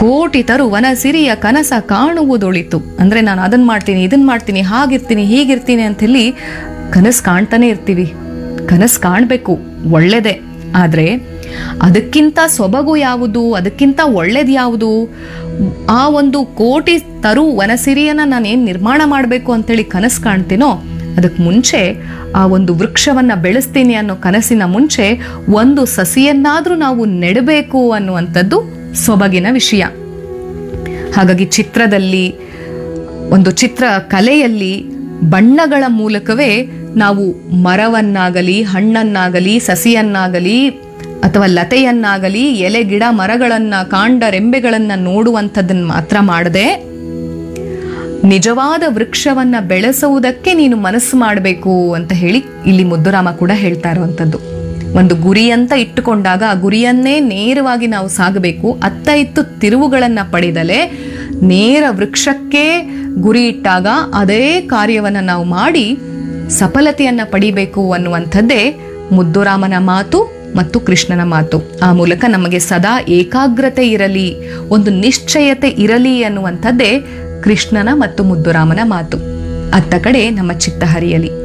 ಕೋಟಿ ತರು ವನ ಸಿರಿಯ ಕನಸ ಕಾಣುವುದೊಳಿತು ಅಂದ್ರೆ ನಾನು ಅದನ್ನ ಮಾಡ್ತೀನಿ ಇದನ್ನ ಮಾಡ್ತೀನಿ ಹಾಗಿರ್ತೀನಿ ಹೀಗಿರ್ತೀನಿ ಅಂತ ಹೇಳಿ ಕನಸು ಕಾಣ್ತಾನೆ ಇರ್ತೀವಿ ಕನಸು ಕಾಣಬೇಕು ಒಳ್ಳೇದೇ ಆದ್ರೆ ಅದಕ್ಕಿಂತ ಸೊಬಗು ಯಾವುದು ಅದಕ್ಕಿಂತ ಒಳ್ಳೇದು ಯಾವುದು ಆ ಒಂದು ಕೋಟಿ ತರು ವನಸಿರಿಯನ್ನ ನಾನೇನು ನಿರ್ಮಾಣ ಮಾಡಬೇಕು ಅಂತೇಳಿ ಕನಸು ಕಾಣ್ತೀನೋ ಅದಕ್ಕೆ ಮುಂಚೆ ಆ ಒಂದು ವೃಕ್ಷವನ್ನ ಬೆಳೆಸ್ತೀನಿ ಅನ್ನೋ ಕನಸಿನ ಮುಂಚೆ ಒಂದು ಸಸಿಯನ್ನಾದ್ರೂ ನಾವು ನೆಡಬೇಕು ಅನ್ನುವಂಥದ್ದು ಸೊಬಗಿನ ವಿಷಯ ಹಾಗಾಗಿ ಚಿತ್ರದಲ್ಲಿ ಒಂದು ಚಿತ್ರ ಕಲೆಯಲ್ಲಿ ಬಣ್ಣಗಳ ಮೂಲಕವೇ ನಾವು ಮರವನ್ನಾಗಲಿ ಹಣ್ಣನ್ನಾಗಲಿ ಸಸಿಯನ್ನಾಗಲಿ ಅಥವಾ ಲತೆಯನ್ನಾಗಲಿ ಎಲೆ ಗಿಡ ಮರಗಳನ್ನ ಕಾಂಡ ರೆಂಬೆಗಳನ್ನ ನೋಡುವಂಥದ್ದನ್ನ ಮಾತ್ರ ಮಾಡದೆ ನಿಜವಾದ ವೃಕ್ಷವನ್ನ ಬೆಳೆಸುವುದಕ್ಕೆ ನೀನು ಮನಸ್ಸು ಮಾಡಬೇಕು ಅಂತ ಹೇಳಿ ಇಲ್ಲಿ ಮುದ್ದುರಾಮ ಕೂಡ ಹೇಳ್ತಾ ಇರುವಂಥದ್ದು ಒಂದು ಗುರಿ ಅಂತ ಇಟ್ಟುಕೊಂಡಾಗ ಆ ಗುರಿಯನ್ನೇ ನೇರವಾಗಿ ನಾವು ಸಾಗಬೇಕು ಅತ್ತ ಇತ್ತು ತಿರುವುಗಳನ್ನ ಪಡೆದಲೆ ನೇರ ವೃಕ್ಷಕ್ಕೆ ಗುರಿ ಇಟ್ಟಾಗ ಅದೇ ಕಾರ್ಯವನ್ನ ನಾವು ಮಾಡಿ ಸಫಲತೆಯನ್ನ ಪಡಿಬೇಕು ಅನ್ನುವಂಥದ್ದೇ ಮುದ್ದುರಾಮನ ಮಾತು ಮತ್ತು ಕೃಷ್ಣನ ಮಾತು ಆ ಮೂಲಕ ನಮಗೆ ಸದಾ ಏಕಾಗ್ರತೆ ಇರಲಿ ಒಂದು ನಿಶ್ಚಯತೆ ಇರಲಿ ಅನ್ನುವಂಥದ್ದೇ ಕೃಷ್ಣನ ಮತ್ತು ಮುದ್ದುರಾಮನ ಮಾತು ಅತ್ತ ಕಡೆ ನಮ್ಮ ಚಿತ್ತ ಹರಿಯಲಿ